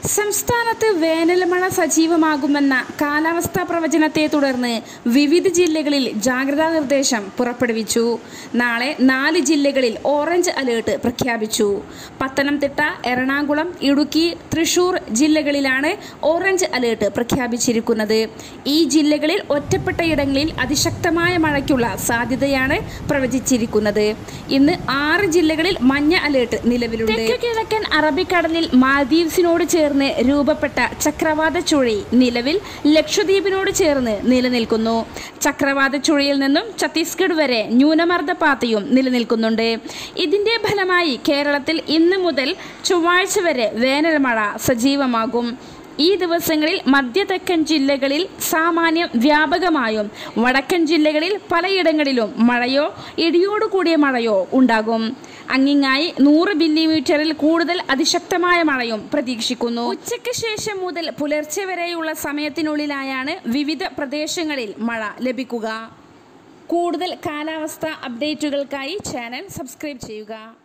സംസ്ഥാനത്ത് വേനൽ മഴ സജീവമാകുമെന്ന കാലാവസ്ഥാ പ്രവചനത്തെ തുടർന്ന് വിവിധ ജില്ലകളിൽ ജാഗ്രതാ നിർദ്ദേശം പുറപ്പെടുവിച്ചു നാളെ നാല് ജില്ലകളിൽ ഓറഞ്ച് അലേർട്ട് പ്രഖ്യാപിച്ചു പത്തനംതിട്ട എറണാകുളം ഇടുക്കി തൃശൂർ ജില്ലകളിലാണ് ഓറഞ്ച് അലേർട്ട് പ്രഖ്യാപിച്ചിരിക്കുന്നത് ഈ ജില്ലകളിൽ ഒറ്റപ്പെട്ട ഇടങ്ങളിൽ അതിശക്തമായ മഴയ്ക്കുള്ള സാധ്യതയാണ് പ്രവചിച്ചിരിക്കുന്നത് ഇന്ന് ആറ് ജില്ലകളിൽ മഞ്ഞ അലേർട്ട് നിലവിലുണ്ട് തെക്ക് കിഴക്കൻ അറബിക്കടലിൽ മാൽദീവ്സിനോട് ചേർന്ന് രൂപപ്പെട്ട ചക്രവാത ചുഴി നിലവിൽ ലക്ഷദ്വീപിനോട് ചേർന്ന് നിലനിൽക്കുന്നു ചക്രവാത ചുഴിയിൽ നിന്നും ഛത്തീസ്ഗഡ് വരെ ന്യൂനമർദ്ദപാതയും നിലനിൽക്കുന്നുണ്ട് ഇതിന്റെ ഫലമായി കേരളത്തിൽ ഇന്ന് മുതൽ ചൊവ്വാഴ്ച വരെ വേനൽ മഴ സജീവമാകും ഈ ദിവസങ്ങളിൽ മധ്യതെക്കൻ ജില്ലകളിൽ സാമാന്യം വ്യാപകമായും വടക്കൻ ജില്ലകളിൽ പലയിടങ്ങളിലും മഴയോ ഇടിയോടുകൂടിയ മഴയോ ഉണ്ടാകും അങ്ങിങ്ങായി നൂറ് മില്ലിമീറ്ററിൽ കൂടുതൽ അതിശക്തമായ മഴയും പ്രതീക്ഷിക്കുന്നു ഉച്ചയ്ക്ക് ശേഷം മുതൽ പുലർച്ചെ വരെയുള്ള സമയത്തിനുള്ളിലായാണ് വിവിധ പ്രദേശങ്ങളിൽ മഴ ലഭിക്കുക കൂടുതൽ കാലാവസ്ഥ അപ്ഡേറ്റുകൾക്കായി ചാനൽ സബ്സ്ക്രൈബ് ചെയ്യുക